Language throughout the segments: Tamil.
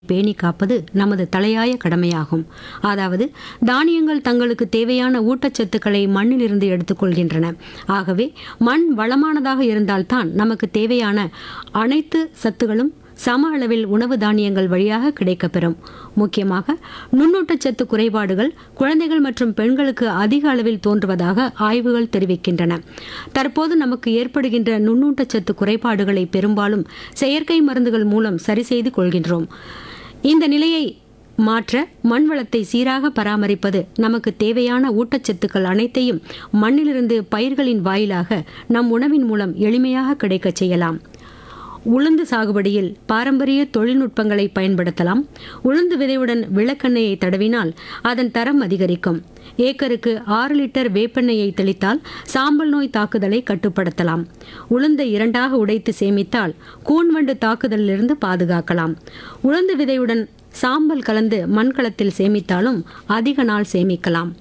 பேணி காப்பது நமது தலையாய கடமையாகும் அதாவது தானியங்கள் தங்களுக்கு தேவையான ஊட்டச்சத்துக்களை மண்ணிலிருந்து எடுத்துக்கொள்கின்றன ஆகவே மண் வளமானதாக இருந்தால்தான் நமக்கு தேவையான அனைத்து சத்துகளும் சம அளவில் உணவு தானியங்கள் வழியாக கிடைக்கப்பெறும் முக்கியமாக நுண்ணூட்டச்சத்து குறைபாடுகள் குழந்தைகள் மற்றும் பெண்களுக்கு அதிக அளவில் தோன்றுவதாக ஆய்வுகள் தெரிவிக்கின்றன தற்போது நமக்கு ஏற்படுகின்ற நுண்ணூட்டச்சத்து குறைபாடுகளை பெரும்பாலும் செயற்கை மருந்துகள் மூலம் சரி செய்து கொள்கின்றோம் இந்த நிலையை மாற்ற மண் வளத்தை சீராக பராமரிப்பது நமக்கு தேவையான ஊட்டச்சத்துக்கள் அனைத்தையும் மண்ணிலிருந்து பயிர்களின் வாயிலாக நம் உணவின் மூலம் எளிமையாக கிடைக்கச் செய்யலாம் உளுந்து சாகுபடியில் பாரம்பரிய தொழில்நுட்பங்களை பயன்படுத்தலாம் உளுந்து விதையுடன் விளக்கெண்ணெயை தடவினால் அதன் தரம் அதிகரிக்கும் ஏக்கருக்கு ஆறு லிட்டர் வேப்பெண்ணெயை தெளித்தால் சாம்பல் நோய் தாக்குதலை கட்டுப்படுத்தலாம் உளுந்தை இரண்டாக உடைத்து சேமித்தால் கூன்வண்டு தாக்குதலிலிருந்து பாதுகாக்கலாம் உளுந்து விதையுடன் சாம்பல் கலந்து மண்கலத்தில் சேமித்தாலும் அதிக நாள் சேமிக்கலாம்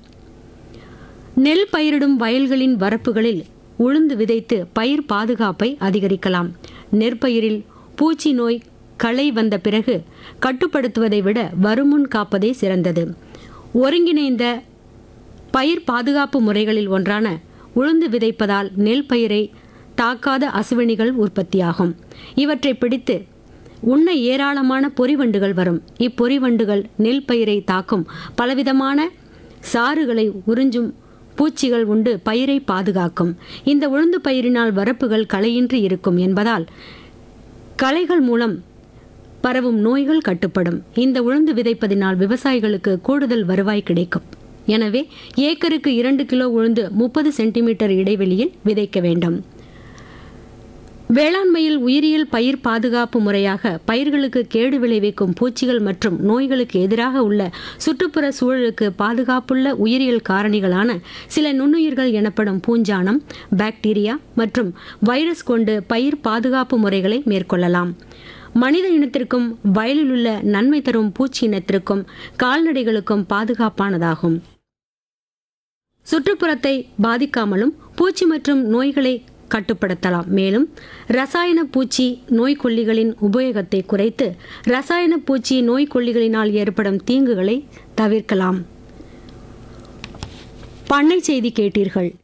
நெல் பயிரிடும் வயல்களின் வரப்புகளில் உளுந்து விதைத்து பயிர் பாதுகாப்பை அதிகரிக்கலாம் நெற்பயிரில் பூச்சி நோய் களை வந்த பிறகு கட்டுப்படுத்துவதை விட வருமுன் காப்பதே சிறந்தது ஒருங்கிணைந்த பயிர் பாதுகாப்பு முறைகளில் ஒன்றான உளுந்து விதைப்பதால் நெல் பயிரை தாக்காத அசுவினிகள் உற்பத்தியாகும் இவற்றை பிடித்து உண்ண ஏராளமான பொறிவண்டுகள் வரும் இப்பொறிவண்டுகள் நெல் பயிரை தாக்கும் பலவிதமான சாறுகளை உறிஞ்சும் பூச்சிகள் உண்டு பயிரை பாதுகாக்கும் இந்த உளுந்து பயிரினால் வரப்புகள் களையின்றி இருக்கும் என்பதால் களைகள் மூலம் பரவும் நோய்கள் கட்டுப்படும் இந்த உளுந்து விதைப்பதினால் விவசாயிகளுக்கு கூடுதல் வருவாய் கிடைக்கும் எனவே ஏக்கருக்கு இரண்டு கிலோ உளுந்து முப்பது சென்டிமீட்டர் இடைவெளியில் விதைக்க வேண்டும் வேளாண்மையில் உயிரியல் பயிர் பாதுகாப்பு முறையாக பயிர்களுக்கு கேடு விளைவிக்கும் பூச்சிகள் மற்றும் நோய்களுக்கு எதிராக உள்ள சுற்றுப்புற சூழலுக்கு பாதுகாப்புள்ள உயிரியல் காரணிகளான சில நுண்ணுயிர்கள் எனப்படும் பூஞ்சானம் பாக்டீரியா மற்றும் வைரஸ் கொண்டு பயிர் பாதுகாப்பு முறைகளை மேற்கொள்ளலாம் மனித இனத்திற்கும் வயலிலுள்ள நன்மை தரும் பூச்சி இனத்திற்கும் கால்நடைகளுக்கும் பாதுகாப்பானதாகும் சுற்றுப்புறத்தை பாதிக்காமலும் பூச்சி மற்றும் நோய்களை கட்டுப்படுத்தலாம் மேலும் ரசாயன பூச்சி நோய்க்கொல்லிகளின் உபயோகத்தை குறைத்து ரசாயன பூச்சி நோய்க்கொல்லிகளினால் ஏற்படும் தீங்குகளை தவிர்க்கலாம் பண்ணை செய்தி கேட்டீர்கள்